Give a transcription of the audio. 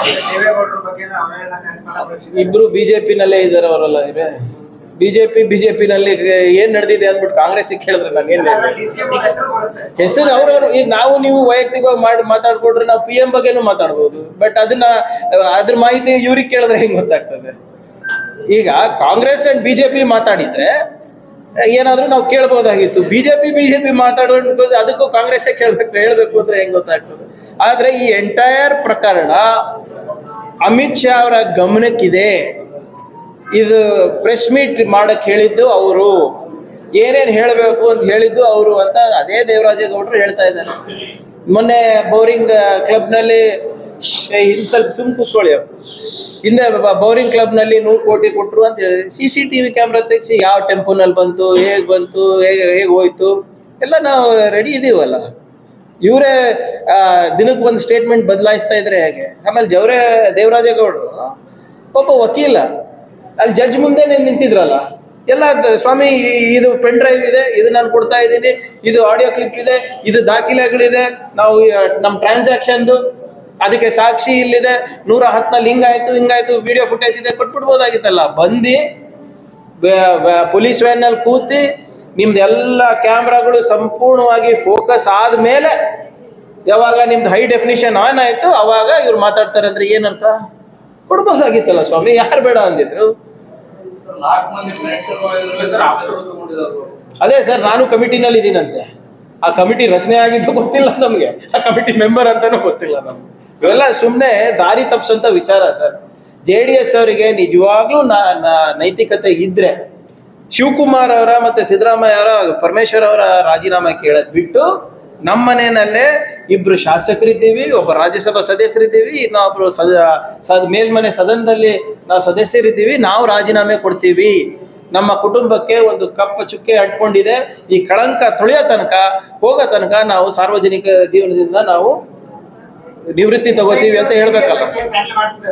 ದೇವೇಗೌಡರ ಬಗ್ಗೆ ಅವಹೇಳನಕಾರಿ ಇಬ್ರು ಬಿಜೆಪಿನಲ್ಲೇ ಇದಾರೆ ಅವರೆಲ್ಲ ಇವ್ರೆ ಬಿಜೆಪಿ ಬಿಜೆಪಿನಲ್ಲಿ ಏನ್ ನಡೆದಿದೆ ಅಂದ್ಬಿಟ್ಟು ಕಾಂಗ್ರೆಸ್ ಕೇಳಿದ್ರೆ ನಾನು ಏನ್ ಹೇಳ್ಬೇಕು? ಡಿ ಸಿ ಎಂ ಹೆಸರು ಬರುತ್ತೆ ಹೆಸರು ಅವ್ರವ್ರು ಈಗ ನಾವು ನೀವು ವೈಯಕ್ತಿಕವಾಗಿ ಮಾಡಿ ಮಾತಾಡ್ಕೊಡ್ರೆ ನಾವು ಪಿ ಎಂ ಬಗ್ಗೆನೂ ಮಾತಾಡ್ಬೋದು ಬಟ್ ಅದನ್ನ ಅಹ್, ಅದ್ರ ಮಾಹಿತಿ ಇವ್ರಿಗೆ ಕೇಳಿದ್ರೆ ಹೆಂಗ್ ಗೊತ್ತಾಗ್ತದೆ ಈಗ ಕಾಂಗ್ರೆಸ್ ಅಂಡ್ ಬಿಜೆಪಿ ಮಾತಾಡಿದ್ರೆ ಅಹ್, ಏನಾದ್ರೂ ನಾವು ಕೇಳ್ಬೋದಾಗಿತ್ತು ಬಿಜೆಪಿ ಬಿಜೆಪಿ ಮಾತಾಡೋದು ಅದಕ್ಕೂ ಕಾಂಗ್ರೆಸ್ಸೇ ಕೇಳ್ಬೇಕು ಹೇಳ್ಬೇಕು ಅಂದ್ರೆ ಹೆಂಗ್ ಗೊತ್ತಾಗ್ತದೆ ಆದ್ರೆ ಈ ಎಂಟೈರ್ ಪ್ರಕರಣ ಅಮಿತ್ ಶಾ ಅವರ ಗಮನಕ್ಕಿದೆ ಇದು ಪ್ರೆಸ್ ಮೀಟ್ ಮಾಡಕ್ ಹೇಳಿದ್ದು ಅವರು ಏನೇನ್ ಹೇಳಬೇಕು ಅಂತ ಹೇಳಿದ್ದು ಅವರು ಅಂತ ಅದೇ ದೇವರಾಜೇಗೌಡರು ಹೇಳ್ತಾ ಇದ್ದಾರೆ ಮೊನ್ನೆ ಬೌರಿಂಗ್ ಕ್ಲಬ್ನಲ್ಲಿ ಇನ್ ಸ್ವಲ್ಪ ಸುಮ್ ಕೂತ್ಕೊಳ್ಳಿ ಅಪ್ಪ. ಹಿಂದೆ ಬೌರಿಂಗ್ ಕ್ಲಬ್ನಲ್ಲಿ ನೂರು ಕೋಟಿ ಕೊಟ್ರು ಅಂತ C C T V camera ತೆಗ್ಸಿ ಯಾವ ಟೆಂಪೋನಲ್ಲಿ ಬಂತು ಹೇಗ್ ಬಂತು ಹೇಗೆ ಹೇಗೆ ಹೋಯ್ತು ಎಲ್ಲ ನಾವು ರೆಡಿ ಇದೀವಲ್ಲ ಇವರೇ ದಿನಕ್ಕೆ ಒಂದು ಸ್ಟೇಟ್ಮೆಂಟ್ ಬದಲಾಯಿಸ್ತಾ ಇದ್ರೆ ಹೇಗೆ ಆಮೇಲೆ ಜವರೇ ದೇವರಾಜೇಗೌಡರು ಒಬ್ಬ ವಕೀಲ ಅಲ್ಲಿ ಜಡ್ಜ್ ಮುಂದೆ ನಿಂತಿದ್ರಲ್ಲ ಎಲ್ಲ ದ- ಸ್ವಾಮಿ ಈ- ಇದು ಪೆನ್ ಡ್ರೈವ್ ಇದೆ ಇದು ನಾನು ಕೊಡ್ತಾ ಇದ್ದೀನಿ ಇದು ಆಡಿಯೋ ಕ್ಲಿಪ್ ಇದೆ ಇದು ದಾಖಲೆಗಳಿದೆ ನಾವು ಈ, ನಮ್ಮ ಟ್ರಾನ್ಸಾಕ್ಷನ್ದು ಅದಕ್ಕೆ ಸಾಕ್ಷಿ ಇಲ್ಲಿದೆ ನೂರ ಹತ್ನಲ್ಲಿ ಹಿಂಗಾಯ್ತು ಹಿಂಗಾಯ್ತು ವಿಡಿಯೋ ಫುಟೇಜ್ ಇದೆ ಕೊಟ್ಬಿಡ್ಬೋದಾಗಿತ್ತಲ್ಲ ಬಂದು ಪೊಲೀಸ್ ವ್ಯಾನಲ್ಲಿ ಕೂತಿ ನಿಮ್ದು ಎಲ್ಲ ಕ್ಯಾಮ್ರಾಗಳು ಸಂಪೂರ್ಣವಾಗಿ ಫೋಕಸ್ ಆದ್ಮೇಲೆ ಯಾವಾಗ ನಿಮ್ದು ಹೈ ಡೆಫಿನಿಷನ್ ಆನ್ ಆಯ್ತು ಅವಾಗ ಇವ್ರು ಮಾತಾಡ್ತಾರೆ ಅಂದ್ರೆ ಏನರ್ಥ ಕೊಡ್ಬೋದಾಗಿತ್ತಲ್ಲ ಸ್ವಾಮಿ ಯಾರು ಬೇಡ ಅಂದಿದ್ರು ನಾಲ್ಕು ಮಂದಿ ಡೈರೆಕ್ಟರ್ ಇದ್ರಲ್ಲಿ ಸರ್ ಆಫರ್ ತಗೊಂಡಿದ್ದಾರೆ ಅದೇ ಸರ್ ನಾನು ಕಮಿಟಿನಲ್ಲಿ ಇದ್ದೀನಂತೆ ಆ ಕಮಿಟಿ ರಚನೆ ಆಗಿದ್ದು ಗೊತ್ತಿಲ್ಲ ನಮಗೆ ಆ ಕಮಿಟಿ ಮೆಂಬರ್ ಅಂತಾನೂ ಗೊತ್ತಿಲ್ಲ ನಮ್ಗೆ ಇವೆಲ್ಲ ಸುಮ್ಮನೆ ದಾರಿ ತಪ್ಪಿಸಂತ ವಿಚಾರ ಸರ್ ಜೆ ಡಿ ಎಸ್ ಅವರಿಗೆ ನಿಜವಾಗ್ಲೂ ನಾ- ನಾ- ನೈತಿಕತೆ ಇದ್ರೆ ಶಿವಕುಮಾರ್ ಅವರ ಮತ್ತೆ ಸಿದ್ದರಾಮಯ್ಯ ಅವರ ಪರಮೇಶ್ವರ್ ಅವರ ರಾಜೀನಾಮೆ ಕೇಳದ್ ಬಿಟ್ಟು ನಮ್ಮ ಮನೆಯಲ್ಲೇ ಇಬ್ರು ಶಾಸಕರಿದ್ದೀವಿ ಒಬ್ಬ ರಾಜ್ಯಸಭಾ ಸದಸ್ಯರಿದ್ದೀವಿ ಇನ್ನೊಬ್ರು ಸದ ಸದ್ ಮೇಲ್ಮನೆ ಸದನದಲ್ಲಿ ನಾವು ಸದಸ್ಯರಿದ್ದೀವಿ ನಾವು ರಾಜೀನಾಮೆ ಕೊಡ್ತೀವಿ ನಮ್ಮ ಕುಟುಂಬಕ್ಕೆ ಒಂದು ಕಪ್ಪ ಚುಕ್ಕೆ ಅಂಟ್ಕೊಂಡಿದೆ ಈ ಕಳಂಕ ತೊಳೆಯೋ ತನಕ ಹೋಗೋ ತನಕ ನಾವು ಸಾರ್ವಜನಿಕ ಜೀವನದಿಂದ ನಾವು ನಿವೃತ್ತಿ ತಗೋತೀವಿ ಅಂತ ಹೇಳ್ಬೇಕಲ್ಲ ಕೇಸ್ ಹ್ಯಾಂಡಲ್ ಮಾಡ್ತಿದ್ದಾರೆ